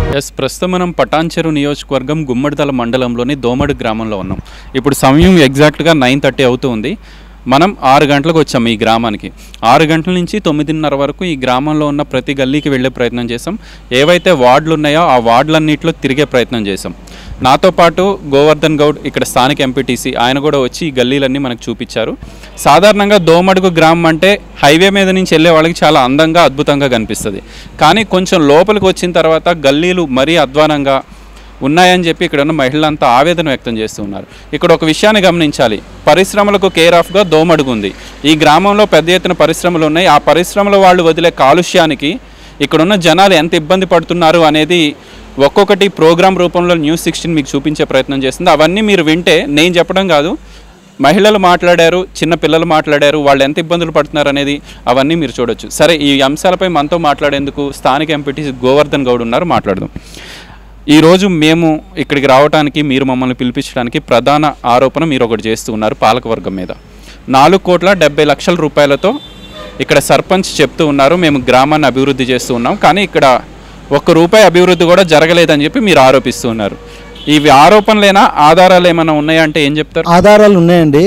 Yes ప్రస్తుతం మనం పటాన్చెరు నియోజకవర్గం గుమ్మడిదల మండలంలోని దోమడి గ్రామంలో ఉన్నాం ఇప్పుడు సమయం ఎగ్జాక్ట్గా నైన్ థర్టీ అవుతుంది మనం ఆరు గంటలకు వచ్చాం ఈ గ్రామానికి ఆరు గంటల నుంచి తొమ్మిదిన్నర వరకు ఈ గ్రామంలో ఉన్న ప్రతి గల్లీకి వెళ్ళే ప్రయత్నం చేసాం ఏవైతే వార్డులు ఉన్నాయో ఆ వార్డులన్నింటిలో తిరిగే ప్రయత్నం చేసాం నాతో పాటు గోవర్ధన్ గౌడ్ ఇక్కడ స్థానిక ఎంపీటీసీ ఆయన కూడా వచ్చి ఈ గల్లీలన్నీ మనకు చూపించారు సాధారణంగా దోమడుగు గ్రామం అంటే హైవే మీద నుంచి వెళ్ళే వాళ్ళకి చాలా అందంగా అద్భుతంగా కనిపిస్తుంది కానీ కొంచెం లోపలికి వచ్చిన తర్వాత గల్లీలు మరీ అధ్వానంగా ఉన్నాయని చెప్పి ఇక్కడ ఉన్న మహిళలంతా ఆవేదన వ్యక్తం చేస్తూ ఉన్నారు ఇక్కడ ఒక విషయాన్ని గమనించాలి పరిశ్రమలకు కేర్ ఆఫ్గా దోమడుగు ఉంది ఈ గ్రామంలో పెద్ద ఎత్తున పరిశ్రమలు ఉన్నాయి ఆ పరిశ్రమల వాళ్ళు వదిలే కాలుష్యానికి ఇక్కడున్న జనాలు ఎంత ఇబ్బంది పడుతున్నారు అనేది ఒక్కొక్కటి ప్రోగ్రామ్ రూపంలో న్యూస్ సిక్స్టీన్ మీకు చూపించే ప్రయత్నం చేస్తుంది అవన్నీ మీరు వింటే నేను చెప్పడం కాదు మహిళలు మాట్లాడారు చిన్న పిల్లలు మాట్లాడారు వాళ్ళు ఎంత ఇబ్బందులు పడుతున్నారు అనేది అవన్నీ మీరు చూడొచ్చు సరే ఈ అంశాలపై మనతో మాట్లాడేందుకు స్థానిక ఎంపీటీ గోవర్ధన్ గౌడ్ ఉన్నారు మాట్లాడదాం ఈరోజు మేము ఇక్కడికి రావడానికి మీరు మమ్మల్ని పిలిపించడానికి ప్రధాన ఆరోపణ మీరు ఒకటి చేస్తూ ఉన్నారు పాలకవర్గం మీద నాలుగు కోట్ల డెబ్బై లక్షల రూపాయలతో ఇక్కడ సర్పంచ్ చెప్తూ ఉన్నారు మేము గ్రామాన్ని అభివృద్ధి చేస్తూ ఉన్నాం కానీ ఇక్కడ ఒక్క రూపాయి అభివృద్ధి కూడా జరగలేదని చెప్పి మీరు ఆరోపిస్తూ ఉన్నారు ఇవి ఆరోపణలేనా ఆధారాలు ఏమైనా ఉన్నాయా అంటే ఏం చెప్తారు ఆధారాలు ఉన్నాయండి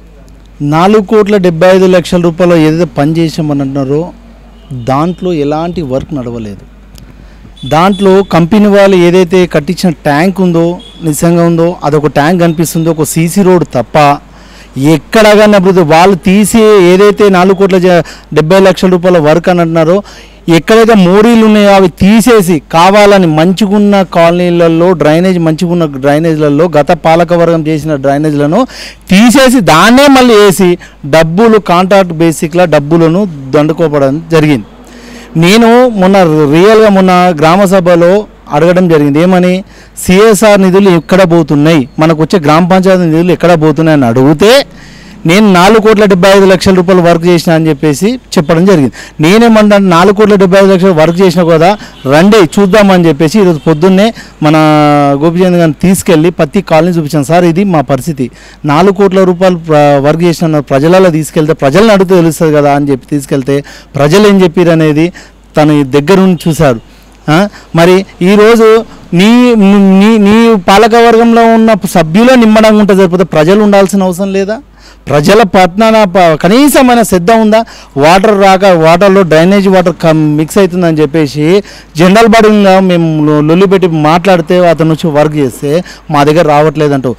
నాలుగు కోట్ల డెబ్బై ఐదు లక్షల రూపాయలు ఏదైతే పని చేసామని అంటున్నారో దాంట్లో ఎలాంటి వర్క్ నడవలేదు దాంట్లో కంపెనీ వాళ్ళు ఏదైతే కట్టించిన ట్యాంక్ ఉందో నిజంగా ఉందో అదొక ట్యాంక్ కనిపిస్తుందో ఒక సీసీ రోడ్ తప్ప ఎక్కడ కానీ అభివృద్ధి వాళ్ళు తీసి ఏదైతే నాలుగు కోట్ల జ- డెబ్బై లక్షల రూపాయల వర్క్ అని అంటున్నారో ఎక్కడైతే మోరీలు ఉన్నాయో అవి తీసేసి కావాలని మంచిగున్న కాలనీలలో డ్రైనేజ్ మంచిగున్న డ్రైనేజ్లలో గత పాలకవర్గం చేసిన డ్రైనేజ్లను తీసేసి దాన్నే మళ్ళీ వేసి డబ్బులు కాంట్రాక్ట్ బేసిక్లా డబ్బులను దండుకోవడం జరిగింది నేను మొన్న రియల్గా మొన్న గ్రామ సభలో అడగడం జరిగింది ఏమని సిఎస్ఆర్ నిధులు ఎక్కడ పోతున్నాయి మనకు వచ్చే గ్రామ పంచాయతీ నిధులు ఎక్కడ పోతున్నాయి అని అడిగితే నేను నాలుగు కోట్ల డెబ్బై ఐదు లక్షల రూపాయలు వర్క్ చేసిన అని చెప్పేసి చెప్పడం జరిగింది నేనేమంటాను నాలుగు కోట్ల డెబ్బై ఐదు లక్షలు వర్క్ చేసిన కదా రండి చూద్దామని చెప్పేసి ఈరోజు పొద్దున్నే మన గోపిచంద్ గారిని తీసుకెళ్ళి ప్రతి కాలనీ చూపించాను సార్ ఇది మా పరిస్థితి నాలుగు కోట్ల రూపాయలు ప్ర- వర్క్ చేసిన ప్రజలలో తీసుకెళ్తే ప్రజలను అడిగితే తెలుస్తుంది కదా అని చెప్పి తీసుకెళ్తే ప్రజలు ఏం చెప్పారు అనేది తను దగ్గర నుండి చూశారు ఆ, మరి ఈరోజు నీ నీ నీ పాలకవర్గంలో ఉన్న సభ్యులే నిమ్మడంగా ఉంటే సరిపోతే ప్రజలు ఉండాల్సిన అవసరం లేదా ప్రజల పట్నాన ప- కనీసమైన శ్రద్ధ ఉందా వాటర్ రాక వాటర్లో డ్రైనేజ్ వాటర్ కమ్ మిక్స్ అవుతుందని చెప్పేసి జనరల్ బాడీగా మేము లొ- లొల్లి పెట్టి మాట్లాడితే అతను వచ్చి వర్క్ చేస్తే మా దగ్గర రావట్లేదంటూ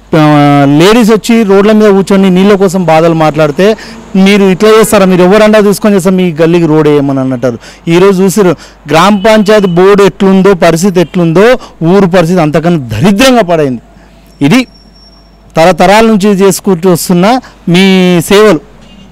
లేడీస్ వచ్చి రోడ్ల మీద కూర్చొని నీళ్ళ కోసం బాధలు మాట్లాడితే మీరు ఇట్లా చేస్తారా మీరు ఎవరండా తీసుకొని చేస్తారు మీ గల్లీకి రోడ్ వేయమని అంటారు ఈరోజు చూసారు గ్రామ పంచాయతీ బోర్డు ఎట్లుందో పరిస్థితి ఎట్లుందో ఊరు పరిస్థితి అంతకన్నా దరిద్రంగా పడైంది ఇది తరతరాల నుంచి చేసుకుంటూ వస్తున్న మీ సేవలు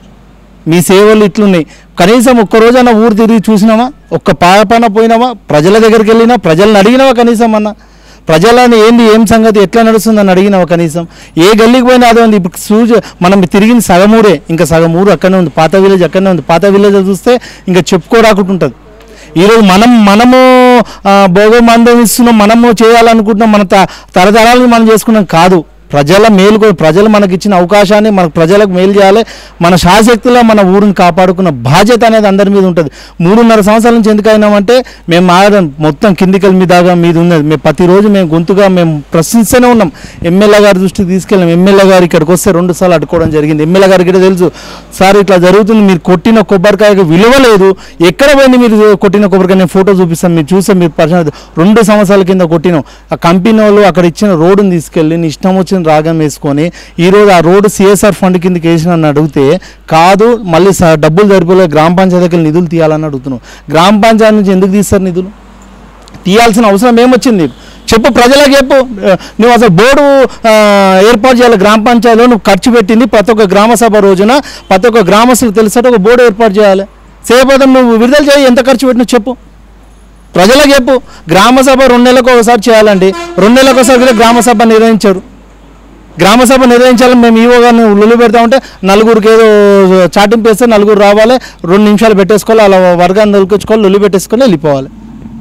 మీ సేవలు ఇట్లున్నాయి కనీసం ఒక్క రోజైనా ఊరు తిరిగి చూసినామా ఒక్క పాపన పోయినామా ప్రజల దగ్గరికి వెళ్ళినా ప్రజల్ని అడిగినావా కనీసం అన్న ప్రజలని ఏంది ఏం సంగతి ఎట్లా నడుస్తుందని అడిగినావా కనీసం ఏ గల్లీకి పోయినా అదే ఉంది ఇప్పుడు సూజ మనం తిరిగింది సగం ఊరే ఇంకా సగం ఊరు అక్కడనే ఉంది పాత విలేజ్ అక్కడనే ఉంది పాత విలేజ్ చూస్తే ఇంకా చెప్పుకోరాకుండా ఉంటుంది ఈరోజు మనం మనము ఆ, భోగం అందమిస్తున్నాం మనము చేయాలనుకుంటున్నాం మన త- తరతరాలను మనం చేసుకున్నాం కాదు ప్రజల మేలు కో- ప్రజలు మనకి ఇచ్చిన అవకాశాన్ని మన ప్రజలకు మేలు చేయాలి మన శాశక్తిలో మన ఊరిని కాపాడుకున్న బాధ్యత అనేది అందరి మీద ఉంటుంది మూడున్నర సంవత్సరాల నుంచి ఎందుకు అయినామంటే మేము మారడం మొత్తం కిందికల మీద దాకా మీద ఉన్నది మేము ప్రతిరోజు మేము గొంతుగా మేము ప్రశ్నిస్తూనే ఉన్నాం ఎమ్మెల్యే గారి దృష్టికి తీసుకెళ్ళాం ఎమ్మెల్యే గారు ఇక్కడికి వస్తే రెండు సార్లు అడ్డుకోవడం జరిగింది ఎమ్మెల్యే గారికి కూడా తెలుసు సార్ ఇట్లా జరుగుతుంది మీరు కొట్టిన కొబ్బరికాయకు విలువ లేదు ఎక్కడ పోయింది మీరు కొట్టిన కొబ్బరికాయ నేను ఫోటో చూపిస్తాను మీరు చూస్తే మీరు పర్సనల్ రెండు సంవత్సరాల కింద కొట్టినాం ఆ కంపెనీ వాళ్ళు అక్కడ ఇచ్చిన రోడ్డుని తీసుకెళ్ళి నీ ఇష్టం వచ్చిన రాగం వేసుకొని ఈరోజు ఆ రోడ్డు సిఎస్ఆర్ ఫండ్ కిందకి వేసిన అని అడిగితే కాదు మళ్ళీ స- డబ్బులు సరిపోలే గ్రామ పంచాయతీకి వెళ్ళి నిధులు తీయాలని అడుగుతున్నాం గ్రామ పంచాయతీ నుంచి ఎందుకు తీస్తారు నిధులు తీయాల్సిన అవసరం ఏమొచ్చింది చెప్పు ప్రజలకు చెప్పు ఆ, నువ్వు అసలు బోర్డు ఆ, ఏర్పాటు చేయాలి గ్రామ పంచాయతీలో నువ్వు ఖర్చు పెట్టింది ప్రతి ఒక్క గ్రామ సభ రోజున ప్రతి ఒక్క గ్రామస్తులకు తెలిసేట ఒక బోర్డు ఏర్పాటు చేయాలి చేయకపోతే నువ్వు విడుదల చేయి ఎంత ఖర్చు పెట్టినా చెప్పు ప్రజలకు చెప్పు గ్రామ సభ రెండు నెలలకు ఒకసారి చేయాలండి రెండు నెలలకు ఒకసారి కూడా గ్రామ సభ నిర్వహించారు గ్రామ సభ నిర్వహించాలని మేము ఈవో గారిని లొల్లి పెడతా ఉంటే నలుగురికి ఏదో చాటింపు వేస్తే నలుగురు రావాలి రెండు నిమిషాలు పెట్టేసుకోవాలి అలా వర్గాన్ని దొరికించుకోవాలి లొల్లి పెట్టేసుకొని వెళ్ళిపోవాలి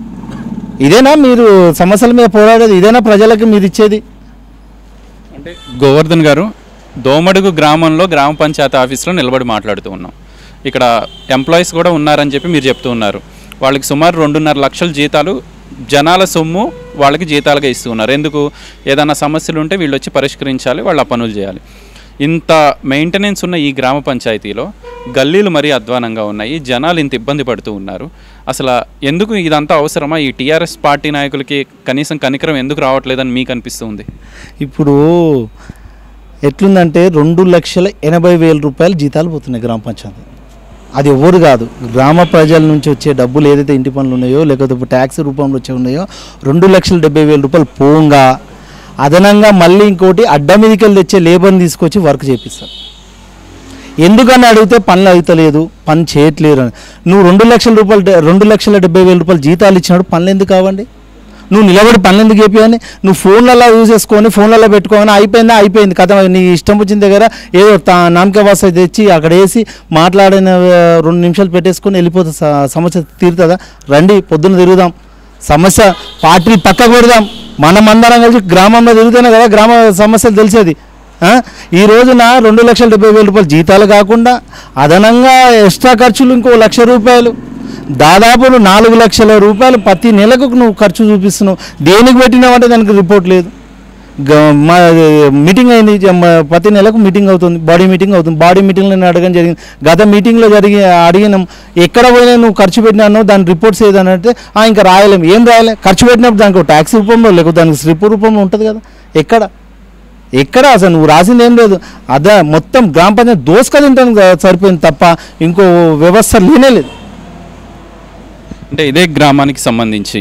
ఇదేనా మీరు సమస్యల మీద పోరాడేది ఇదేనా ప్రజలకి మీరు ఇచ్చేది అంటే గోవర్ధన్ గారు దోమడుగు గ్రామంలో గ్రామ పంచాయతీ ఆఫీస్లో నిలబడి మాట్లాడుతూ ఉన్నాం ఇక్కడ ఎంప్లాయీస్ కూడా ఉన్నారని చెప్పి మీరు చెప్తూ ఉన్నారు వాళ్ళకి సుమారు రెండున్నర లక్షల జీతాలు జనాల సొమ్ము వాళ్ళకి జీతాలుగా ఇస్తూ ఉన్నారు ఎందుకు ఏదైనా సమస్యలు ఉంటే వీళ్ళు వచ్చి పరిష్కరించాలి వాళ్ళు ఆ పనులు చేయాలి ఇంత మెయింటెనెన్స్ ఉన్న ఈ గ్రామ పంచాయతీలో గల్లీలు మరీ అధ్వానంగా ఉన్నాయి జనాలు ఇంత ఇబ్బంది పడుతూ ఉన్నారు అసలు ఎందుకు ఇదంతా అవసరమా ఈ టీఆర్ఎస్ పార్టీ నాయకులకి కనీసం కనికరం ఎందుకు రావట్లేదని మీకు అనిపిస్తుంది ఇప్పుడు ఎట్లుందంటే రెండు లక్షల ఎనభై వేల రూపాయలు జీతాలు పోతున్నాయి గ్రామ పంచాయతీ అది ఎవరు కాదు గ్రామ ప్రజల నుంచి వచ్చే డబ్బులు ఏదైతే ఇంటి పనులు ఉన్నాయో లేకపోతే ట్యాక్స్ రూపంలో వచ్చే ఉన్నాయో రెండు లక్షల డెబ్బై వేల రూపాయలు పోంగా అదనంగా మళ్ళీ ఇంకోటి అడ్డ మీదకి వెళ్ళి తెచ్చే లేబర్ని తీసుకొచ్చి వర్క్ చేపిస్తారు ఎందుకని అడిగితే పనులు అవుతలేదు పని చేయట్లేరు అని నువ్వు రెండు లక్షల రూపాయలు డె- రెండు లక్షల డెబ్బై వేల రూపాయలు జీతాలు ఇచ్చినప్పుడు పనులు ఎందుకు కావండి నువ్వు నిలబడి పనులు ఎందుకు చెప్పాయని నువ్వు ఫోన్లలో యూజ్ చేసుకొని ఫోన్లలో పెట్టుకోని అయిపోయిందా అయిపోయింది కథ నీ ఇష్టం వచ్చిన దగ్గర ఏదో తా నామకే వాస తెచ్చి అక్కడ వేసి మాట్లాడిన ఆ, రెండు నిమిషాలు పెట్టేసుకొని వెళ్ళిపోతే స- సమస్య తీరుతుందా రండి పొద్దున్న తిరుగుదాం సమస్య పార్టీ పక్కకు పెడదాం మనమందరం కలిసి గ్రామంలో తిరుగుతూనే కదా గ్రామ సమస్యలు తెలిసేది ఆ? ఈ రోజున రెండు లక్షల డెబ్బై వేల రూపాయలు జీతాలు కాకుండా అదనంగా ఎక్స్ట్రా ఖర్చులు ఇంకో లక్ష రూపాయలు దాదాపు నువ్వు నాలుగు లక్షల రూపాయలు ప్రతి నెలకు నువ్వు ఖర్చు చూపిస్తున్నావు దేనికి పెట్టినావంటే దానికి రిపోర్ట్ లేదు గ- మా మీటింగ్ అయింది జ- మ- ప్రతి నెలకు మీటింగ్ అవుతుంది బాడీ మీటింగ్ అవుతుంది బాడీ మీటింగ్లో నేను అడగడం జరిగింది గత మీటింగ్లో జరిగి అడిగినాం ఎక్కడ పోయినా నువ్వు ఖర్చు పెట్టినాను దాని రిపోర్ట్స్ ఏదని అంటే "ఆ, ఇంకా రాయలేము ఏం రాయలే ఖర్చు పెట్టినప్పుడు దానికి ట్యాక్స్ రూపంలో లేకపోతే దానికి స్లిప్ రూపంలో ఉంటుంది కదా ఎక్కడ ఎక్కడ అసలు నువ్వు రాసింది ఏం లేదు అదే మొత్తం గ్రామ పంచాయతీ దోసుక తింటాను సరిపోయింది తప్ప ఇంకో వ్యవస్థ లేనే లేదు అంటే ఇదే గ్రామానికి సంబంధించి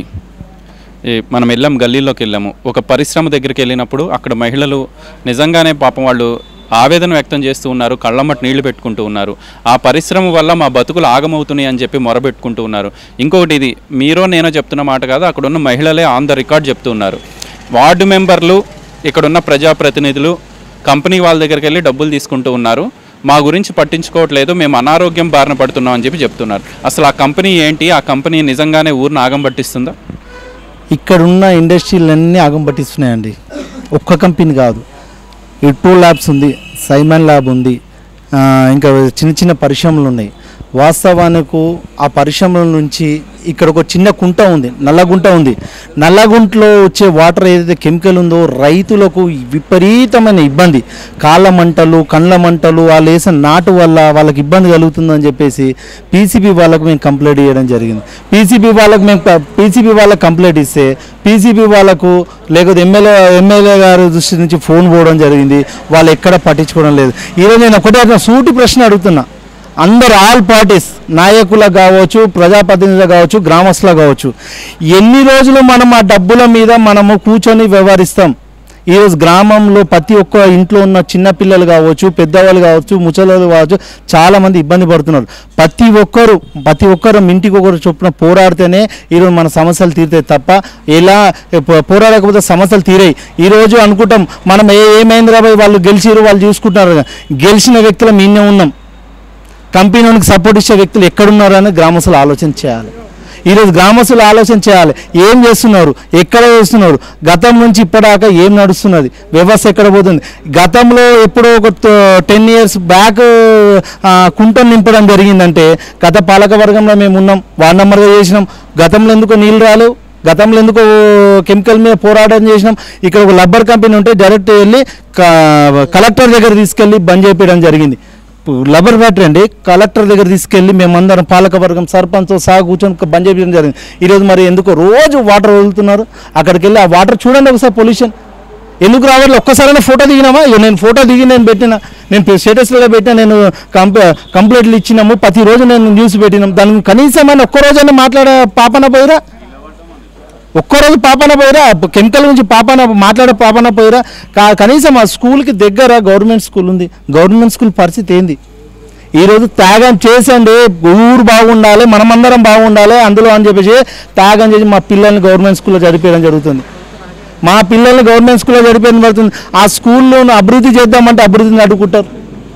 ఈ మనం వెళ్ళాం గల్లీలోకి వెళ్ళాము ఒక పరిశ్రమ దగ్గరికి వెళ్ళినప్పుడు అక్కడ మహిళలు నిజంగానే పాపం వాళ్ళు ఆవేదన వ్యక్తం చేస్తూ ఉన్నారు కళ్ళమ్మటి నీళ్లు పెట్టుకుంటూ ఉన్నారు ఆ పరిశ్రమ వల్ల మా బతుకులు ఆగమవుతున్నాయి అని చెప్పి మొరబెట్టుకుంటూ ఉన్నారు ఇంకొకటి ఇది మీరో నేనో చెప్తున్న మాట కాదు అక్కడ ఉన్న మహిళలే ఆన్ ద రికార్డ్ చెప్తూ ఉన్నారు వార్డు మెంబర్లు ఇక్కడున్న ప్రజాప్రతినిధులు కంపెనీ వాళ్ళ దగ్గరికి వెళ్ళి డబ్బులు తీసుకుంటూ ఉన్నారు మా గురించి పట్టించుకోవట్లేదు మేము అనారోగ్యం బారిన పడుతున్నాం అని చెప్పి చెప్తున్నారు అసలు ఆ కంపెనీ ఏంటి ఆ కంపెనీ నిజంగానే ఊరిని ఆగం పట్టిస్తుందా ఇక్కడున్న ఇండస్ట్రీలన్నీ ఆగం పట్టిస్తున్నాయండి ఒక్క కంపెనీ కాదు ఇట్టూ ల్యాబ్స్ ఉంది సైమన్ ల్యాబ్ ఉంది ఆ, ఇంకా చిన్న చిన్న పరిశ్రమలు ఉన్నాయి వాస్తవానికి ఆ పరిశ్రమల నుంచి ఇక్కడ ఒక చిన్న కుంట ఉంది నల్లగుంట ఉంది నల్లగుంటలో వచ్చే వాటర్ ఏదైతే కెమికల్ ఉందో రైతులకు విపరీతమైన ఇబ్బంది కాళ్ళ మంటలు కండ్ల మంటలు వాళ్ళు వేసిన నాటు వల్ల వాళ్ళకి ఇబ్బంది కలుగుతుందని చెప్పేసి పీసీబీ వాళ్ళకు మేము కంప్లైంట్ చేయడం జరిగింది పీసీబీ వాళ్ళకు మేము పీసీబీ వాళ్ళకి కంప్లైంట్ ఇస్తే పీసీబీ వాళ్ళకు లేకపోతే ఎమ్మెల్యే ఎమ్మెల్యే గారి దృష్టి నుంచి ఫోన్ పోవడం జరిగింది వాళ్ళు ఎక్కడ పట్టించుకోవడం లేదు ఈరోజు నేను ఒకటే ఒక సూటి ప్రశ్న అడుగుతున్నా అందరు ఆల్ పార్టీస్ నాయకులకు కావచ్చు ప్రజాప్రతినిధులు కావచ్చు గ్రామస్తులకు కావచ్చు ఎన్ని రోజులు మనం ఆ డబ్బుల మీద మనము కూర్చొని వ్యవహరిస్తాం ఈరోజు గ్రామంలో ప్రతి ఒక్క ఇంట్లో ఉన్న చిన్న పిల్లలు కావచ్చు పెద్దవాళ్ళు కావచ్చు ముసలోళ్ళు కావచ్చు చాలామంది ఇబ్బంది పడుతున్నారు ప్రతి ఒక్కరు ప్రతి ఒక్కరు ఇంటికి ఒకరు చొప్పున పోరాడితేనే ఈరోజు మన సమస్యలు తీరుతాయి తప్ప ఎలా పో- పోరాడకపోతే సమస్యలు తీరాయి ఈరోజు అనుకుంటాం మనం ఏ ఏమైంది రాబాయ్ వాళ్ళు గెలిచిరు వాళ్ళు చూసుకుంటున్నారు గెలిచిన వ్యక్తులు మీనే ఉన్నాం కంపెనీకి సపోర్ట్ ఇచ్చే వ్యక్తులు ఎక్కడున్నారని గ్రామస్తులు ఆలోచన చేయాలి ఈరోజు గ్రామస్తులు ఆలోచన చేయాలి ఏం చేస్తున్నారు ఎక్కడ చేస్తున్నారు గతం నుంచి ఇప్పటిదాకా ఏం నడుస్తున్నది వ్యవస్థ ఎక్కడ పోతుంది గతంలో ఎప్పుడో ఒక టెన్ ఇయర్స్ బ్యాక్ కుంటను నింపడం జరిగిందంటే గత పాలక వర్గంలో మేము ఉన్నాం వార్డ్ నెంబర్గా చేసినాం గతంలో ఎందుకో నీళ్ళు రాలేవు గతంలో ఎందుకో కెమికల్ మీద పోరాటం చేసినాం ఇక్కడ ఒక లబ్బర్ కంపెనీ ఉంటే డైరెక్ట్ వెళ్ళి క- కలెక్టర్ దగ్గర తీసుకెళ్ళి బంద్ చేయించడం జరిగింది లబ్బర్ ఫ్యాక్టరీ అండి కలెక్టర్ దగ్గర తీసుకెళ్ళి మేమందరం పాలకవర్గం సర్పంచ్ సహా కూర్చొని బంద్ చేయించడం జరిగింది ఈరోజు మరి ఎందుకో రోజు వాటర్ వదులుతున్నారు అక్కడికి వెళ్ళి ఆ వాటర్ చూడండి ఒకసారి పొల్యూషన్ ఎందుకు రావాలి ఒక్కసారైనా ఫోటో దిగినామా ఇక నేను ఫోటో దిగి నేను పెట్టిన నేను స్టేటస్లో పెట్టిన నేను కంప్ కంప్లైంట్లు ఇచ్చినాము ప్రతిరోజు నేను న్యూస్ పెట్టినాం దాని కనీసమైన ఒక్క రోజైనా మాట్లాడే పాపన పోయిరా ఒక్కరోజు పాపన పోయిరా కెమికల్ గురించి పాపన మాట్లాడే పాపన పోయిరా కా- కనీసం ఆ స్కూల్కి దగ్గర గవర్నమెంట్ స్కూల్ ఉంది గవర్నమెంట్ స్కూల్ పరిస్థితి ఏంది ఈరోజు త్యాగం చేసండి ఊరు బాగుండాలి మనమందరం బాగుండాలి అందులో అని చెప్పేసి త్యాగం చేసి మా పిల్లల్ని గవర్నమెంట్ స్కూల్లో చదివేయడం జరుగుతుంది మా పిల్లల్ని గవర్నమెంట్ స్కూల్లో చదివేయడం జరుగుతుంది ఆ స్కూల్లో అభివృద్ధి చేద్దామంటే అభివృద్ధిని అడ్డుకుంటారు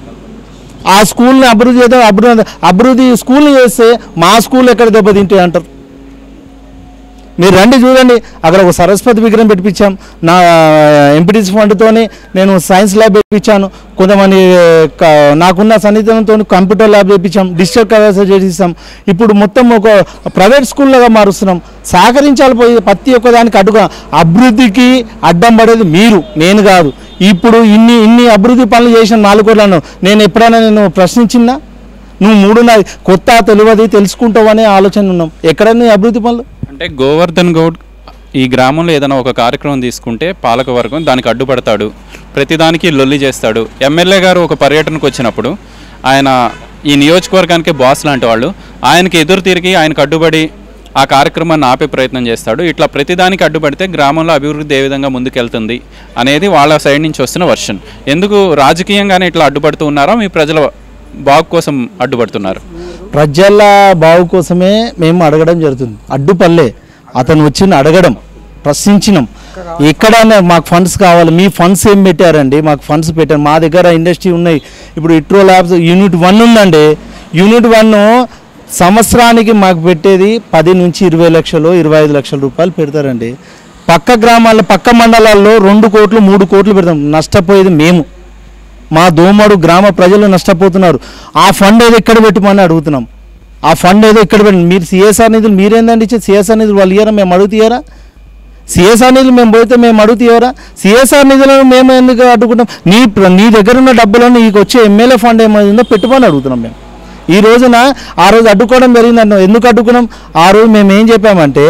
ఆ స్కూల్ని అభివృద్ధి చేద్దాం అభివృద్ధి అభివృద్ధి స్కూల్ని చేస్తే మా స్కూల్ ఎక్కడ దెబ్బతింటాయి అంటారు మీరు రండి చూడండి అక్కడ ఒక సరస్వతి విగ్రహం పెట్టించాం నా ఎంపీటీసీ ఫండ్తోని నేను సైన్స్ ల్యాబ్ పెట్టించాను కొంతమంది క- నాకున్న సన్నిధానంతో కంప్యూటర్ ల్యాబ్ పెట్టించాం డిజిటల్ కళాశాల చేసిస్తాం ఇప్పుడు మొత్తం ఒక ప్రైవేట్ స్కూల్లాగా మారుస్తున్నాం సహకరించాలి పోయి ప్రతి ఒక్క దానికి అడ్డుగా అభివృద్ధికి అడ్డం పడేది మీరు నేను కాదు ఇప్పుడు ఇన్ని ఇన్ని అభివృద్ధి పనులు చేసిన నాలుగు కోట్లను నేను ఎప్పుడైనా నేను ప్రశ్నించిందా నువ్వు మూడున్నర కొత్త తెలియదు తెలుసుకుంటావు అనే ఆలోచన ఉన్నాం ఎక్కడ నీ అభివృద్ధి పనులు అంటే గోవర్ధన్ గౌడ్ ఈ గ్రామంలో ఏదైనా ఒక కార్యక్రమం తీసుకుంటే పాలకవర్గం దానికి అడ్డుపడతాడు ప్రతిదానికి లొల్లి చేస్తాడు ఎమ్మెల్యే గారు ఒక పర్యటనకు వచ్చినప్పుడు ఆయన ఈ నియోజకవర్గానికి బాస్ లాంటి వాళ్ళు ఆయనకి ఎదురు తిరిగి ఆయనకు అడ్డుపడి ఆ కార్యక్రమాన్ని ఆపే ప్రయత్నం చేస్తాడు ఇట్లా ప్రతిదానికి అడ్డుపడితే గ్రామంలో అభివృద్ధి ఏ విధంగా ముందుకెళ్తుంది అనేది వాళ్ళ సైడ్ నుంచి వస్తున్న వర్షన్ ఎందుకు రాజకీయంగానే ఇట్లా అడ్డుపడుతూ ఉన్నారో మీ ప్రజల బాగు కోసం అడ్డుపడుతున్నారు ప్రజల బావు కోసమే మేము అడగడం జరుగుతుంది అడ్డుపల్లే అతను వచ్చిన అడగడం ప్రశ్నించినాం ఎక్కడైనా మాకు ఫండ్స్ కావాలి మీ ఫండ్స్ ఏం పెట్టారండి మాకు ఫండ్స్ పెట్టారు మా దగ్గర ఇండస్ట్రీ ఉన్నాయి ఇప్పుడు ఇట్రో ల్యాబ్స్ యూనిట్ వన్ ఉందండి యూనిట్ వన్ సంవత్సరానికి మాకు పెట్టేది పది నుంచి ఇరవై లక్షలు ఇరవై ఐదు లక్షల రూపాయలు పెడతారండి పక్క గ్రామాల్లో పక్క మండలాల్లో రెండు కోట్లు మూడు కోట్లు పెడతాం నష్టపోయేది మేము మా దోమడు గ్రామ ప్రజలు నష్టపోతున్నారు ఆ ఫండ్ ఏదో ఎక్కడ పెట్టమని అడుగుతున్నాం ఆ ఫండ్ ఏదో ఇక్కడ పెట్టి మీరు సిఎస్ఆర్ నిధులు మీరేందండి ఇచ్చే సిఎస్ఆర్ నిధులు వాళ్ళు ఇయ్యారా మేము అడుగుతారా సిఎస్ఆర్ నిధులు మేము పోతే మేము అడుగుతారా సిఎస్ఆర్ నిధులను మేము ఎందుకు అడ్డుకుంటాం నీ ప్ర- నీ దగ్గర ఉన్న డబ్బులను నీకు వచ్చే ఎమ్మెల్యే ఫండ్ ఏమైందో పెట్టుమని అడుగుతున్నాం మేము ఈ రోజున ఆ రోజు అడ్డుకోవడం జరిగిందన్న ఎందుకు అడ్డుకున్నాం ఆ రోజు మేము ఏం చెప్పామంటే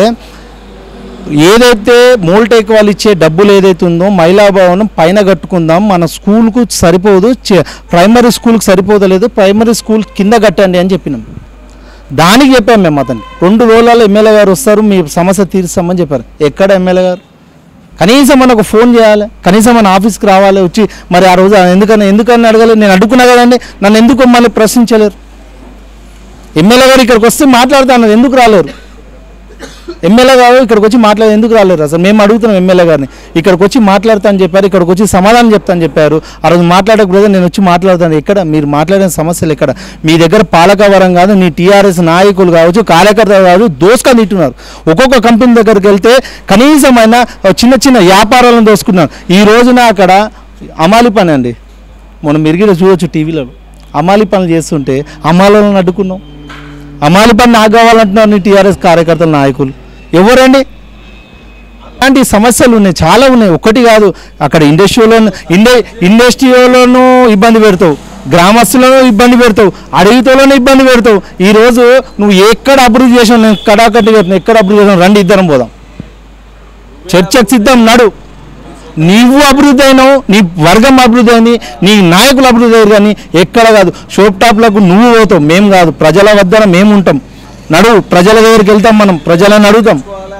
ఏదైతే మోల్టెక్ వాళ్ళు ఇచ్చే డబ్బులు ఏదైతే ఉందో మహిళా భవనం పైన కట్టుకుందాం మన స్కూల్కు సరిపోదు చే- ప్రైమరీ స్కూల్కి సరిపోదలేదు ప్రైమరీ స్కూల్ కింద కట్టండి అని చెప్పినాం దానికి చెప్పాం మేము అతన్ని రెండు రోజులలో ఎమ్మెల్యే గారు వస్తారు మీ సమస్య తీరుస్తామని చెప్పారు ఎక్కడ ఎమ్మెల్యే గారు కనీసం మనకు ఫోన్ చేయాలి కనీసం మన ఆఫీస్కి రావాలి వచ్చి మరి ఆ రోజు ఎందుకని ఎందుకని అడగలేదు నేను అడుగుకున్నా కదండి నన్ను ఎందుకు మళ్ళీ ప్రశ్నించలేరు ఎమ్మెల్యే గారు ఇక్కడికి వస్తే మాట్లాడతాను ఎందుకు రాలేరు ఎమ్మెల్యే గారు ఇక్కడికి వచ్చి మాట్లాడి ఎందుకు రాలేరు అసలు మేము అడుగుతున్నాం ఎమ్మెల్యే గారిని ఇక్కడికి వచ్చి మాట్లాడతా అని చెప్పారు ఇక్కడికి వచ్చి సమాధానం చెప్తా అని చెప్పారు ఆ రోజు మాట్లాడక బ్రదర్ నేను వచ్చి మాట్లాడతాను ఎక్కడ మీరు మాట్లాడిన సమస్యలు ఎక్కడ మీ దగ్గర పాలకవరం కాదు మీ టీఆర్ఎస్ నాయకులు కావచ్చు కార్యకర్తలు కావచ్చు దోసుకొని తింటున్నారు ఒక్కొక్క కంపెనీ దగ్గరికి వెళ్తే కనీసమైన చిన్న చిన్న వ్యాపారాలను దోసుకున్నారు ఈ రోజున అక్కడ అమాలి పని అండి మనం మెరుగిన చూడొచ్చు టీవీలో అమాలి పనులు చేస్తుంటే అమ్మాలను అడ్డుకున్నాం అమాలి పని నాకు కావాలంటున్నారు నీ టీఆర్ఎస్ కార్యకర్తల నాయకులు ఎవరండి అలాంటి సమస్యలు ఉన్నాయి చాలా ఉన్నాయి ఒకటి కాదు అక్కడ ఇండస్ట్రీలో ఇండే ఇండస్ట్రీలోనూ ఇబ్బంది పెడతావు గ్రామస్తులను ఇబ్బంది పెడతావు అడవితోలోనే ఇబ్బంది పెడతావు ఈ రోజు నువ్వు ఎక్కడ అభివృద్ధి చేసావు నేను కడాకట్టి చెప్తున్నా ఎక్కడ అభివృద్ధి చేసావు రండి ఇద్దరం పోదాం చర్చకు సిద్ధం నడు నీవు అభివృద్ధి అయినావు నీ వర్గం అభివృద్ధి అయింది నీ నాయకులు అభివృద్ధి అయ్యారు కానీ ఎక్కడ కాదు షోప్ టాప్లకు నువ్వు పోతావు మేము కాదు ప్రజల వద్దన మేము ఉంటాం నడు ప్రజల దగ్గరికి వెళ్తాం మనం ప్రజలను అడుగుతాం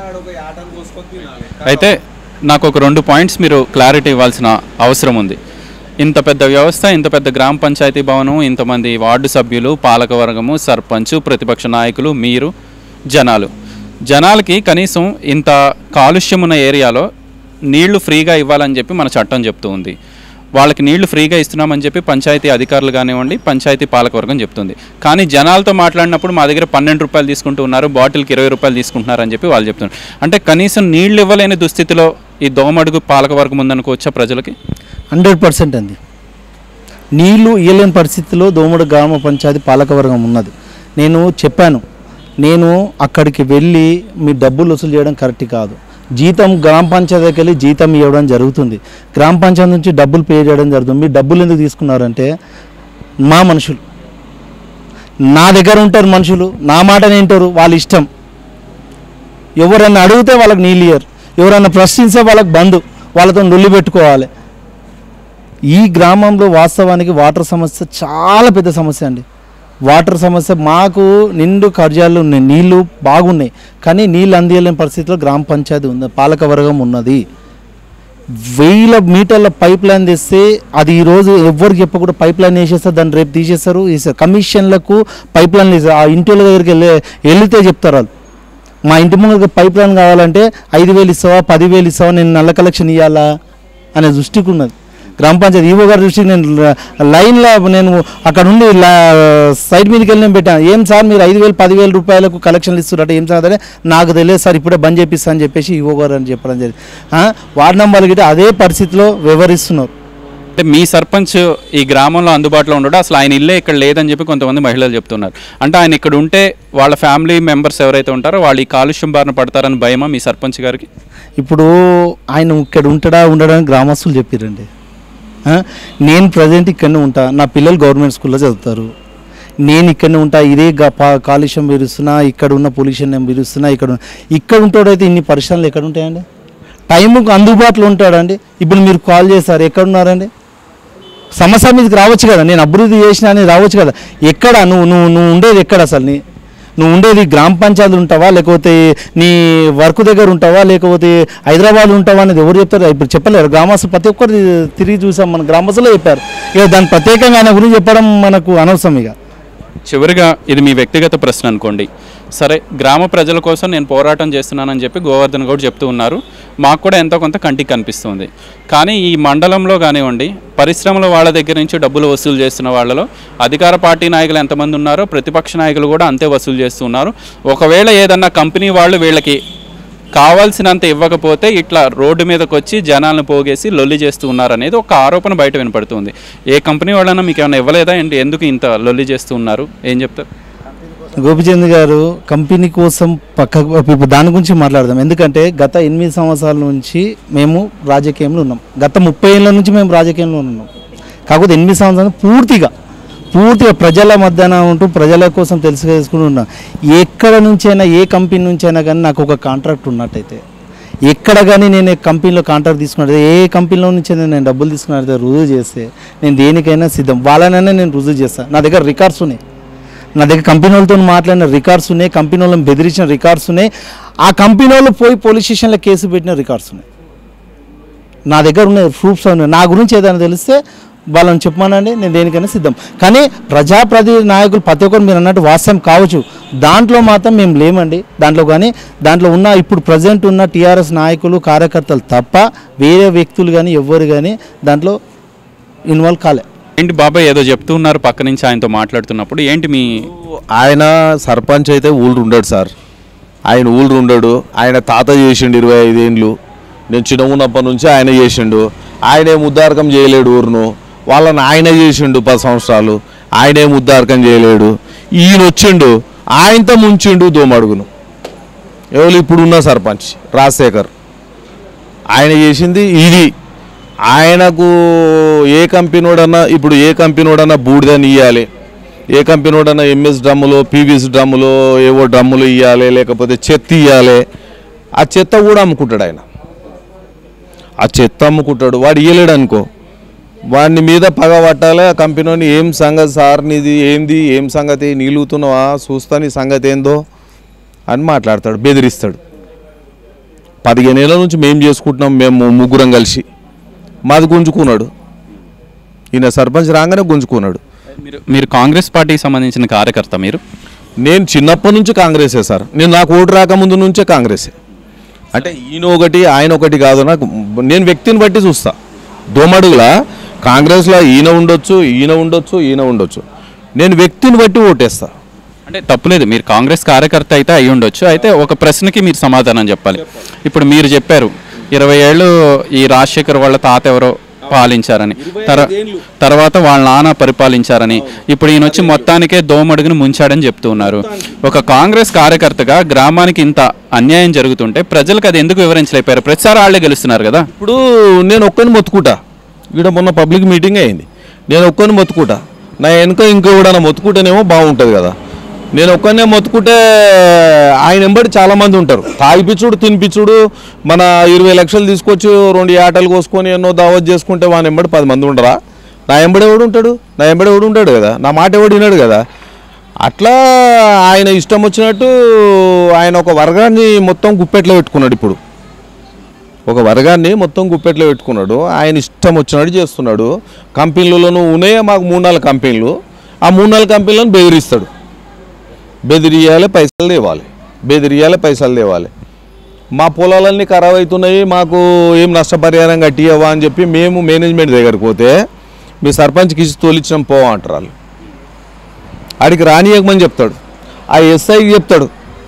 అయితే నాకు ఒక రెండు పాయింట్స్ మీరు క్లారిటీ ఇవ్వాల్సిన అవసరం ఉంది ఇంత పెద్ద వ్యవస్థ ఇంత పెద్ద గ్రామ పంచాయతీ భవనం ఇంతమంది వార్డు సభ్యులు పాలకవర్గము సర్పంచ్ ప్రతిపక్ష నాయకులు మీరు జనాలు జనాలకి కనీసం ఇంత కాలుష్యం ఉన్న ఏరియాలో నీళ్లు ఫ్రీగా ఇవ్వాలని చెప్పి మన చట్టం చెప్తూ ఉంది వాళ్ళకి నీళ్లు ఫ్రీగా ఇస్తున్నామని చెప్పి పంచాయతీ అధికారులు కానివ్వండి పంచాయతీ పాలకవర్గం చెప్తుంది కానీ జనాలతో మాట్లాడినప్పుడు మా దగ్గర పన్నెండు రూపాయలు తీసుకుంటూ ఉన్నారు బాటిల్కి ఇరవై రూపాయలు తీసుకుంటున్నారు అని చెప్పి వాళ్ళు చెప్తున్నారు అంటే కనీసం నీళ్లు ఇవ్వలేని దుస్థితిలో ఈ దోమడుగు పాలకవర్గం ఉందనుకోవచ్చా ప్రజలకి హండ్రెడ్ పర్సెంట్ అండి నీళ్లు ఇయ్యలేని పరిస్థితిలో దోమడు గ్రామ పంచాయతీ పాలకవర్గం ఉన్నది నేను చెప్పాను నేను అక్కడికి వెళ్ళి మీ డబ్బులు వసూలు చేయడం కరెక్ట్ కాదు జీతం గ్రామ పంచాయతీకి వెళ్ళి జీతం ఇవ్వడం జరుగుతుంది గ్రామ పంచాయతీ నుంచి డబ్బులు పే చేయడం జరుగుతుంది మీ డబ్బులు ఎందుకు తీసుకున్నారంటే మా మనుషులు నా దగ్గర ఉంటారు మనుషులు నా మాటనే వింటారు వాళ్ళ ఇష్టం ఎవరన్నా అడిగితే వాళ్ళకి నీళ్ళు ఇయ్యరు ఎవరన్నా ప్రశ్నిస్తే వాళ్ళకి బంధు వాళ్ళతో నొల్లి పెట్టుకోవాలి ఈ గ్రామంలో వాస్తవానికి వాటర్ సమస్య చాలా పెద్ద సమస్య అండి వాటర్ సమస్య మాకు నిండు కర్జాలు ఉన్నాయి నీళ్లు బాగున్నాయి కానీ నీళ్ళు అందియలేని పరిస్థితిలో గ్రామ పంచాయతీ ఉంది పాలకవర్గం ఉన్నది వేల మీటర్ల పైప్ లైన్ తెస్తే అది ఈరోజు ఎవరికి చెప్పకుండా పైప్ లైన్ వేసేస్తారు దాన్ని రేపు తీసేస్తారు వేస్తారు కమిషన్లకు పైప్ లైన్ వేస్తారు ఆ ఇంటి వాళ్ళ దగ్గరికి వెళ్ళి వెళితే చెప్తారు వాళ్ళు మా ఇంటి ముందు పైప్ లైన్ కావాలంటే ఐదు వేలు ఇస్తావా పదివేలు ఇస్తావా నేను నల్ల కలెక్షన్ ఇవ్వాలా అనే దృష్టికి ఉన్నది గ్రామ పంచాయతీ ఈవో గారి దృష్టికి నేను ల- లైన్లో నేను అక్కడ నుండి లా- సైడ్ మీదకి వెళ్ళి నేను పెట్టాను ఏం సార్ మీరు ఐదు వేలు పదివేల రూపాయలకు కలెక్షన్లు ఇస్తున్నారట ఏం సార్ అదే నాకు తెలియదు సార్ ఇప్పుడే బంద్ చేపిస్తా అని చెప్పేసి ఈవో గారు అని చెప్పడం జరిగింది ఆ, వార్డు నంబర్లు గిట్ట అదే పరిస్థితిలో వివరిస్తున్నారు అంటే మీ సర్పంచ్ ఈ గ్రామంలో అందుబాటులో ఉండడు అసలు ఆయన ఇల్లే ఇక్కడ లేదని చెప్పి కొంతమంది మహిళలు చెప్తున్నారు అంటే ఆయన ఇక్కడ ఉంటే వాళ్ళ ఫ్యామిలీ మెంబర్స్ ఎవరైతే ఉంటారో వాళ్ళు ఈ కాలుష్యం బారిన పడతారని భయమా మీ సర్పంచ్ గారికి ఇప్పుడు ఆయన ఇక్కడ ఉంటాడా ఉండడా అని గ్రామస్తులు చెప్పారండి ఆ, నేను ప్రజెంట్ ఇక్కడనే ఉంటా నా పిల్లలు గవర్నమెంట్ స్కూల్లో చదువుతారు నేను ఇక్కడనే ఉంటా ఇదే గా- పా- కాలుష్యం పెరుస్తున్నా ఇక్కడ ఉన్న పొల్యూషన్ నేను పెరుస్తున్నా ఇక్కడ ఉన్న- ఇక్కడ ఉంటాడైతే ఇన్ని పరిశ్రమలు ఎక్కడ ఉంటాయండి టైంకు అందుబాటులో ఉంటాడండి ఇప్పుడు మీరు కాల్ చేస్తారు ఎక్కడ ఉన్నారండి సమస్య మీదకి రావచ్చు కదా నేను అభివృద్ధి చేసినా అని రావచ్చు కదా ఎక్కడ నువ్వు నువ్వు నువ్వు ఉండేది ఎక్కడ అసలు నీ నువ్వు ఉండేది గ్రామ పంచాయతీ ఉంటావా లేకపోతే నీ వర్క్ దగ్గర ఉంటావా లేకపోతే హైదరాబాద్ ఉంటావా అనేది ఎవరు చెప్తారు ఇప్పుడు చెప్పలేరు గ్రామస్తులు ప్రతి ఒక్కరు తిరిగి చూసాం మన గ్రామస్తులే చెప్పారు ఇక దాని ప్రత్యేకంగా ఆయన గురించి చెప్పడం మనకు అనవసరం ఇక చివరిగా ఇది మీ వ్యక్తిగత ప్రశ్న అనుకోండి సరే గ్రామ ప్రజల కోసం నేను పోరాటం చేస్తున్నానని చెప్పి గోవర్ధన్ గౌడ్ చెప్తూ ఉన్నారు మాకు కూడా ఎంతో కొంత కంటికి కనిపిస్తుంది కానీ ఈ మండలంలో కానివ్వండి పరిశ్రమల వాళ్ళ దగ్గర నుంచి డబ్బులు వసూలు చేస్తున్న వాళ్ళలో అధికార పార్టీ నాయకులు ఎంతమంది ఉన్నారో ప్రతిపక్ష నాయకులు కూడా అంతే వసూలు చేస్తున్నారు ఒకవేళ ఏదన్నా కంపెనీ వాళ్ళు వీళ్ళకి కావాల్సినంత ఇవ్వకపోతే ఇట్లా రోడ్డు మీదకి వచ్చి జనాలను పోగేసి లొల్లి చేస్తూ ఉన్నారు అనేది ఒక ఆరోపణ బయట వినపడుతుంది ఏ కంపెనీ వాళ్ళన్నా మీకు ఏమైనా ఇవ్వలేదా ఏంటి ఎందుకు ఇంత లొల్లి చేస్తూ ఉన్నారు ఏం చెప్తారు గోపిచంద్ గారు కంపెనీ కోసం పక్కకు ఇప్పుడు దాని గురించి మాట్లాడదాం ఎందుకంటే గత ఎనిమిది సంవత్సరాల నుంచి మేము రాజకీయంలో ఉన్నాం గత ముప్పై ఏళ్ళ నుంచి మేము రాజకీయంలో ఉన్నాం కాకపోతే ఎనిమిది సంవత్సరాలు పూర్తిగా పూర్తిగా ప్రజల మధ్యన ఉంటూ ప్రజల కోసం తెలుసు తెలుసుకుని ఉన్నాం ఎక్కడ నుంచైనా ఏ కంపెనీ నుంచైనా కానీ నాకు ఒక కాంట్రాక్ట్ ఉన్నట్టయితే ఎక్కడ కానీ నేను కంపెనీలో కాంట్రాక్ట్ తీసుకున్నట్టు ఏ కంపెనీలో నుంచి నేను డబ్బులు తీసుకున్నట్టు రుజువు చేస్తే నేను దేనికైనా సిద్ధం వాళ్ళనైనా నేను రుజువు చేస్తాను నా దగ్గర రికార్డ్స్ ఉన్నాయి నా దగ్గర కంపెనీ వాళ్ళతో మాట్లాడిన రికార్డ్స్ ఉన్నాయి కంపెనీ వాళ్ళని బెదిరించిన రికార్డ్స్ ఉన్నాయి ఆ కంపెనీ వాళ్ళు పోయి పోలీస్ స్టేషన్లో కేసు పెట్టిన రికార్డ్స్ ఉన్నాయి నా దగ్గర ఉన్న ప్రూఫ్స్ ఉన్నాయి నా గురించి ఏదైనా తెలిస్తే వాళ్ళని చెప్పమానండి నేను దేనికైనా సిద్ధం కానీ ప్రజాప్రతి నాయకులు ప్రతి ఒక్కరు మీరు అన్నట్టు వాస్తవం కావచ్చు దాంట్లో మాత్రం మేము లేమండి దాంట్లో కానీ దాంట్లో ఉన్న ఇప్పుడు ప్రజెంట్ ఉన్న టీఆర్ఎస్ నాయకులు కార్యకర్తలు తప్ప వేరే వ్యక్తులు కానీ ఎవ్వరు కానీ దాంట్లో ఇన్వాల్వ్ కాలే ఏంటి బాబాయ్ ఏదో చెప్తూ ఉన్నారు పక్క నుంచి ఆయనతో మాట్లాడుతున్నప్పుడు ఏంటి మీ ఆయన సర్పంచ్ అయితే ఊళ్ళు ఉండడు సార్ ఆయన ఊళ్ళు ఉండడు ఆయన తాత చేసిండు ఇరవై ఐదేండ్లు నేను చిన్న ఉన్నప్పటి నుంచి ఆయన చేసిండు ఆయనే ముద్దారకం చేయలేడు ఊరును వాళ్ళని ఆయనే చేసిండు పది సంవత్సరాలు ఆయనే ముద్దారకం చేయలేడు ఈయన వచ్చిండు ఆయనతో ముంచిండు దోమడుగును ఎవరు ఇప్పుడున్న సర్పంచ్ రాజశేఖర్ ఆయన చేసింది ఇది ఆయనకు ఏ కంపెనీడన్నా ఇప్పుడు ఏ కంపెనీడన్నా బూడిదని ఇవ్వాలి ఏ కంపెనీడన్నా ఎంఎస్ డ్రమ్ములో పీవీఎస్ డ్రమ్ములో ఏవో డ్రమ్ములు ఇవ్వాలి లేకపోతే చెత్త ఇవ్వాలి ఆ చెత్త కూడా అమ్ముకుంటాడు ఆయన ఆ చెత్త అమ్ముకుంటాడు వాడు ఇయ్యలేడు అనుకో వాడిని మీద పగ పట్టాలి ఆ కంపెనీని ఏం సంగతి సార్ నీది ఏంది ఏం సంగతి నీలుగుతున్నావా చూస్తా నీ సంగతి ఏందో అని మాట్లాడతాడు బెదిరిస్తాడు పదిహేను ఏళ్ళ నుంచి మేము చేసుకుంటున్నాం మేము ముగ్గురం కలిసి మాది గుంజుకున్నాడు ఈయన సర్పంచ్ రాగానే గుంజుకున్నాడు మీరు మీరు కాంగ్రెస్ పార్టీకి సంబంధించిన కార్యకర్త మీరు నేను చిన్నప్పటి నుంచి కాంగ్రెసే సార్ నేను నాకు ఓటు రాకముందు నుంచే కాంగ్రెసే అంటే ఈయన ఒకటి ఆయన ఒకటి కాదు నాకు నేను వ్యక్తిని బట్టి చూస్తా దోమడుగుల కాంగ్రెస్లో ఈయన ఉండొచ్చు ఈయన ఉండొచ్చు ఈయన ఉండొచ్చు నేను వ్యక్తిని బట్టి ఓటేస్తా అంటే తప్పులేదు మీరు కాంగ్రెస్ కార్యకర్త అయితే అయి ఉండొచ్చు అయితే ఒక ప్రశ్నకి మీరు సమాధానం చెప్పాలి ఇప్పుడు మీరు చెప్పారు ఇరవై ఏళ్ళు ఈ రాజశేఖర్ వాళ్ళ తాత ఎవరో పాలించారని తర తర్వాత వాళ్ళ నాన్న పరిపాలించారని ఇప్పుడు ఈయన వచ్చి మొత్తానికే దోమడుగును ముంచాడని చెప్తూ ఉన్నారు ఒక కాంగ్రెస్ కార్యకర్తగా గ్రామానికి ఇంత అన్యాయం జరుగుతుంటే ప్రజలకు అది ఎందుకు వివరించలేపారు ప్రతిసారి వాళ్ళే గెలుస్తున్నారు కదా ఇప్పుడు నేను ఒక్కని మొత్తుకుంటా ఇక్కడ మొన్న పబ్లిక్ మీటింగ్ అయింది నేను ఒక్కని మొత్తుకుంటా నా వెనుక ఇంకో కూడా మొత్తుకుంటేనేమో బాగుంటుంది కదా నేను ఒక్కనే మొత్తుకుంటే ఆయన వెంబడి చాలామంది ఉంటారు తాగిపిచ్చుడు తినిపిచ్చుడు మన ఇరవై లక్షలు తీసుకొచ్చి రెండు ఆటలు కోసుకొని ఎన్నో దావత్ చేసుకుంటే వాని వెంబడి పది మంది ఉండరా నా వెంబడి ఎవడు ఉంటాడు నా వెంబడి ఎవడు ఉంటాడు కదా నా మాట ఎవడు వినాడు కదా అట్లా ఆయన ఇష్టం వచ్చినట్టు ఆయన ఒక వర్గాన్ని మొత్తం గుప్పెట్లో పెట్టుకున్నాడు ఇప్పుడు ఒక వర్గాన్ని మొత్తం గుప్పెట్లో పెట్టుకున్నాడు ఆయన ఇష్టం వచ్చినట్టు చేస్తున్నాడు కంపెనీలలోనూ ఉన్నాయే మాకు మూడు నాలుగు కంపెనీలు ఆ మూడు నాలుగు కంపెనీలను బెదిరిస్తాడు బెదిరియాలి పైసలు తేవాలి బెదిరియాలి పైసలు తేవాలి మా పొలాలన్నీ ఖరాబ్ అవుతున్నాయి మాకు ఏం నష్టపరిహారం కట్టియవా అని చెప్పి మేము మేనేజ్మెంట్ దగ్గరికి పోతే మీ సర్పంచ్కి ఇచ్చి తోలిచ్చినాం పో అంటారు వాళ్ళు ఆడికి రానియకమని చెప్తాడు ఆ ఎస్ఐకి చెప్తాడు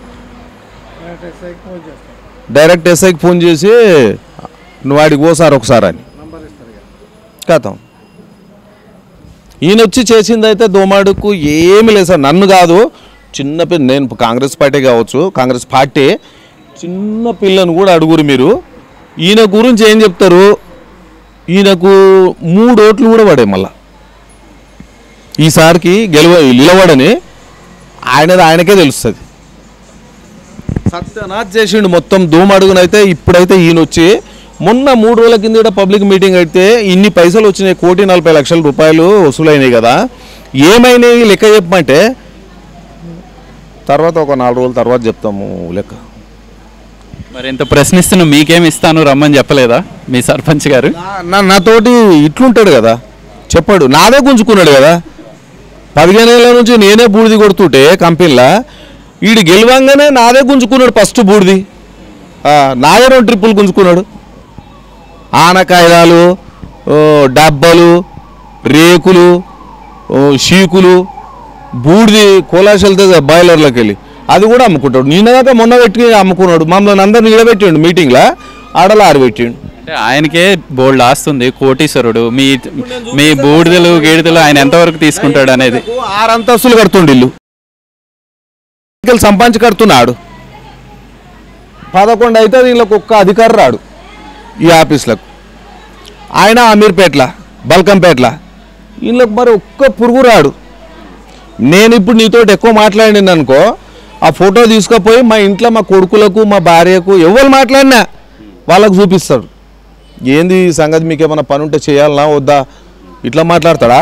డైరెక్ట్ ఎస్ఐకి ఫోన్ చేసి నువ్వు ఆడికి పోసారు ఒకసారి అని కథం ఈయన వచ్చి చేసింది అయితే దోమాడుకు ఏమి లేదు సార్ నన్ను కాదు చిన్న పిల్ల నేను కాంగ్రెస్ పార్టీ కావచ్చు కాంగ్రెస్ పార్టీ చిన్న పిల్లను కూడా అడుగురు మీరు ఈయన గురించి ఏం చెప్తారు ఈయనకు మూడు ఓట్లు కూడా పడే మళ్ళా ఈసారికి గెలవ నిలవడని ఆయనది ఆయనకే తెలుస్తుంది సత్యనాథ్ చేసిండు మొత్తం దోమడుగునైతే ఇప్పుడైతే ఈయన వచ్చి మొన్న మూడు రోజుల కింద కూడా పబ్లిక్ మీటింగ్ అయితే ఇన్ని పైసలు వచ్చినాయి కోటి నలభై లక్షల రూపాయలు వసూలైనాయి కదా ఏమైనాయి లెక్క చెప్పమంటే తర్వాత ఒక నాలుగు రోజుల తర్వాత చెప్తాము లెక్క మరి ఇంత ప్రశ్నిస్తున్న మీకేం ఇస్తాను రమ్మని చెప్పలేదా మీ సర్పంచ్ గారు నా- నా నాతోటి ఇట్లుంటాడు కదా చెప్పాడు నాదే గుంజుకున్నాడు కదా పదిహేను ఏళ్ళ నుంచి నేనే బూడిది కొడుతుంటే కంపెనీలో వీడు గెలవంగానే నాదే గుంజుకున్నాడు ఫస్ట్ బూడిది ఆ, నాదే రెండు ట్రిప్పులు గుంజుకున్నాడు ఆనకాయదాలు ఓ, డబ్బలు రేకులు ఓ, షీకులు బూడిది కోలాస్ వెళ్తే బాయిలర్లోకి వెళ్ళి అది కూడా అమ్ముకుంటాడు నిన్నదాకా మొన్న పెట్టి అమ్ముకున్నాడు మమ్మల్ని అందరిని నిలబెట్టిండు మీటింగ్లో ఆడలో ఆరబెట్టిండు అంటే ఆయనకే బోల్డ్ ఆస్తుంది కోటీశ్వరుడు మీ మీ బూడిదలు గేడిదలు ఆయన ఎంతవరకు తీసుకుంటాడు అనేది ఆరు అంతస్తులు కడుతుండు ఇల్లు సంపాదించి కడుతున్నాడు పదకొండు అయితే వీళ్ళకి ఒక్క అధికారి రాడు ఈ ఆఫీస్లకు ఆయన అమీర్పేట్ల బల్కంపేట్ల వీళ్ళకి మరి ఒక్క పురుగు రాడు నేను ఇప్పుడు నీతో ఎక్కువ మాట్లాడింది అనుకో ఆ ఫోటో తీసుకుపోయి మా ఇంట్లో మా కొడుకులకు మా భార్యకు ఎవరు మాట్లాడినా వాళ్ళకు చూపిస్తాడు ఏంది ఈ సంగతి మీకు ఏమైనా పని ఉంటే చేయాలనా వద్దా ఇట్లా మాట్లాడతాడా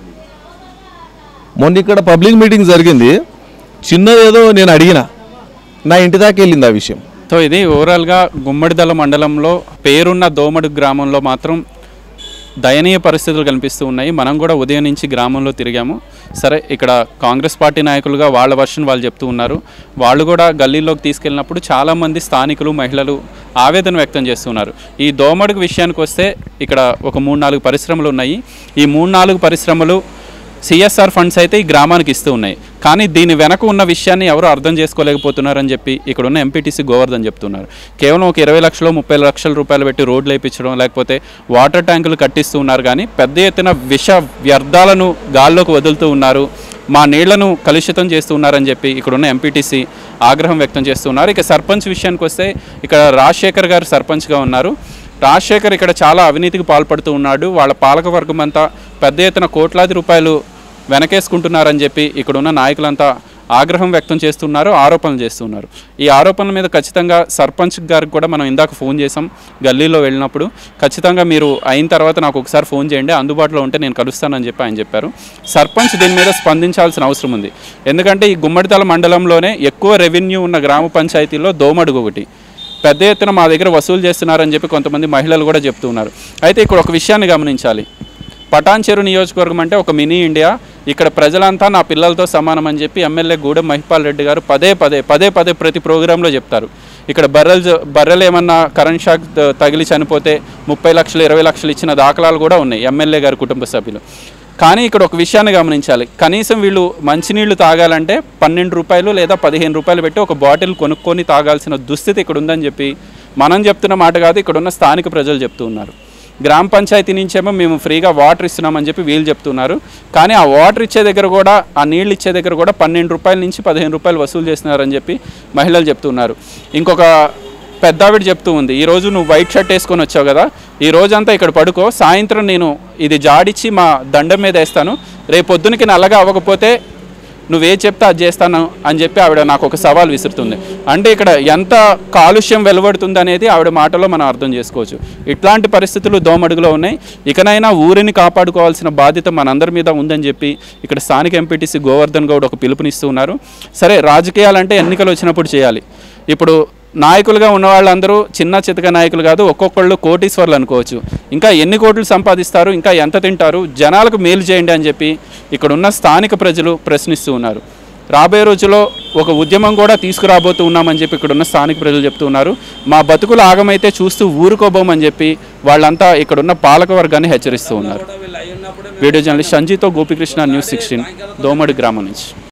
మొన్న ఇక్కడ పబ్లిక్ మీటింగ్ జరిగింది చిన్నదేదో నేను అడిగిన నా ఇంటి దాకా వెళ్ళింది ఆ విషయం సో ఇది ఓవరాల్గా గుమ్మడిదల మండలంలో పేరున్న దోమడు గ్రామంలో మాత్రం దయనీయ పరిస్థితులు కనిపిస్తూ ఉన్నాయి మనం కూడా ఉదయం నుంచి గ్రామంలో తిరిగాము సరే ఇక్కడ కాంగ్రెస్ పార్టీ నాయకులుగా వాళ్ళ వర్షన్ వాళ్ళు చెప్తూ ఉన్నారు వాళ్ళు కూడా గల్లీలోకి తీసుకెళ్ళినప్పుడు చాలామంది స్థానికులు మహిళలు ఆవేదన వ్యక్తం చేస్తున్నారు ఈ దోమడుగు విషయానికి వస్తే ఇక్కడ ఒక మూడు నాలుగు పరిశ్రమలు ఉన్నాయి ఈ మూడు నాలుగు పరిశ్రమలు సిఎస్ఆర్ ఫండ్స్ అయితే ఈ గ్రామానికి ఇస్తూ ఉన్నాయి కానీ దీని వెనక ఉన్న విషయాన్ని ఎవరు అర్థం చేసుకోలేకపోతున్నారని చెప్పి ఇక్కడ ఉన్న ఎంపీటీసీ గోవర్ధన్ చెప్తున్నారు కేవలం ఒక ఇరవై లక్షలు ముప్పై లక్షల రూపాయలు పెట్టి రోడ్లు వేయించడం లేకపోతే వాటర్ ట్యాంకులు కట్టిస్తూ ఉన్నారు కానీ పెద్ద ఎత్తున విష వ్యర్థాలను గాల్లోకి వదులుతూ ఉన్నారు మా నీళ్లను కలుషితం చేస్తూ ఉన్నారని చెప్పి ఇక్కడ ఉన్న ఎంపీటీసీ ఆగ్రహం వ్యక్తం చేస్తున్నారు ఇక సర్పంచ్ విషయానికి వస్తే ఇక్కడ రాజశేఖర్ గారు సర్పంచ్గా ఉన్నారు రాజశేఖర్ ఇక్కడ చాలా అవినీతికి పాల్పడుతూ ఉన్నాడు వాళ్ళ పాలక వర్గం అంతా పెద్ద ఎత్తున కోట్లాది రూపాయలు వెనకేసుకుంటున్నారని చెప్పి ఇక్కడ ఉన్న నాయకులంతా ఆగ్రహం వ్యక్తం చేస్తున్నారు ఆరోపణలు చేస్తున్నారు ఈ ఆరోపణల మీద ఖచ్చితంగా సర్పంచ్ గారికి కూడా మనం ఇందాక ఫోన్ చేసాం గల్లీలో వెళ్ళినప్పుడు ఖచ్చితంగా మీరు అయిన తర్వాత నాకు ఒకసారి ఫోన్ చేయండి అందుబాటులో ఉంటే నేను కలుస్తానని చెప్పి ఆయన చెప్పారు సర్పంచ్ దీని మీద స్పందించాల్సిన అవసరం ఉంది ఎందుకంటే ఈ గుమ్మడితల మండలంలోనే ఎక్కువ రెవెన్యూ ఉన్న గ్రామ పంచాయతీల్లో దోమడుగు ఒకటి పెద్ద ఎత్తున మా దగ్గర వసూలు చేస్తున్నారని చెప్పి కొంతమంది మహిళలు కూడా చెప్తూ ఉన్నారు అయితే ఇక్కడ ఒక విషయాన్ని గమనించాలి పటాన్చెరు నియోజకవర్గం అంటే ఒక మినీ ఇండియా ఇక్కడ ప్రజలంతా నా పిల్లలతో సమానం అని చెప్పి ఎమ్మెల్యే గూడెం మహిపాల్ రెడ్డి గారు పదే పదే పదే పదే ప్రతి ప్రోగ్రాంలో చెప్తారు ఇక్కడ బర్రెలు జ- బర్రెలు ఏమన్నా కరెంట్ షాక్ త- తగిలి చనిపోతే ముప్పై లక్షలు ఇరవై లక్షలు ఇచ్చిన దాఖలాలు కూడా ఉన్నాయి ఎమ్మెల్యే గారి కుటుంబ సభ్యులు కానీ ఇక్కడ ఒక విషయాన్ని గమనించాలి కనీసం వీళ్ళు మంచినీళ్లు తాగాలంటే పన్నెండు రూపాయలు లేదా పదిహేను రూపాయలు పెట్టి ఒక బాటిల్ కొనుక్కొని తాగాల్సిన దుస్థితి ఇక్కడ ఉందని చెప్పి మనం చెప్తున్న మాట కాదు ఇక్కడ ఉన్న స్థానిక ప్రజలు చెప్తూ ఉన్నారు గ్రామ పంచాయతీ నుంచేమో మేము ఫ్రీగా వాటర్ ఇస్తున్నామని చెప్పి వీళ్ళు చెప్తున్నారు కానీ ఆ వాటర్ ఇచ్చే దగ్గర కూడా ఆ నీళ్ళు ఇచ్చే దగ్గర కూడా పన్నెండు రూపాయల నుంచి పదిహేను రూపాయలు వసూలు చేస్తున్నారని చెప్పి మహిళలు చెప్తున్నారు ఇంకొక పెద్దావిడ చెప్తూ ఉంది ఈరోజు నువ్వు వైట్ షర్ట్ వేసుకొని వచ్చావు కదా ఈ రోజంతా ఇక్కడ పడుకో సాయంత్రం నేను ఇది జాడిచ్చి మా దండం మీద వేస్తాను రేపు పొద్దునకి నల్లగా అవ్వకపోతే నువ్వే చెప్తే అది చేస్తాను అని చెప్పి ఆవిడ నాకు ఒక సవాల్ విసురుతుంది అంటే ఇక్కడ ఎంత కాలుష్యం వెలువడుతుంది అనేది ఆవిడ మాటలో మనం అర్థం చేసుకోవచ్చు ఇట్లాంటి పరిస్థితులు దోమడుగులో ఉన్నాయి ఇకనైనా ఊరిని కాపాడుకోవాల్సిన బాధ్యత మనందరి మీద ఉందని చెప్పి ఇక్కడ స్థానిక ఎంపీటీసీ గోవర్ధన్ గౌడ్ ఒక పిలుపునిస్తూ ఉన్నారు సరే రాజకీయాలంటే ఎన్నికలు వచ్చినప్పుడు చేయాలి ఇప్పుడు నాయకులుగా ఉన్న వాళ్ళందరూ చిన్న చితక నాయకులు కాదు ఒక్కొక్కళ్ళు కోటీశ్వర్లు అనుకోవచ్చు ఇంకా ఎన్ని కోట్లు సంపాదిస్తారు ఇంకా ఎంత తింటారు జనాలకు మేలు చేయండి అని చెప్పి ఇక్కడ ఉన్న స్థానిక ప్రజలు ప్రశ్నిస్తూ ఉన్నారు రాబోయే రోజుల్లో ఒక ఉద్యమం కూడా తీసుకురాబోతూ ఉన్నామని చెప్పి ఇక్కడ ఉన్న స్థానిక ప్రజలు చెప్తూ ఉన్నారు మా బతుకులు ఆగమైతే చూస్తూ ఊరుకోబోమని చెప్పి వాళ్ళంతా ఇక్కడున్న పాలక వర్గాన్ని హెచ్చరిస్తూ ఉన్నారు వీడియో జర్నలిస్ట్ సంజీతో గోపికృష్ణ న్యూస్ సిక్స్టీన్ దోమడి గ్రామం నుంచి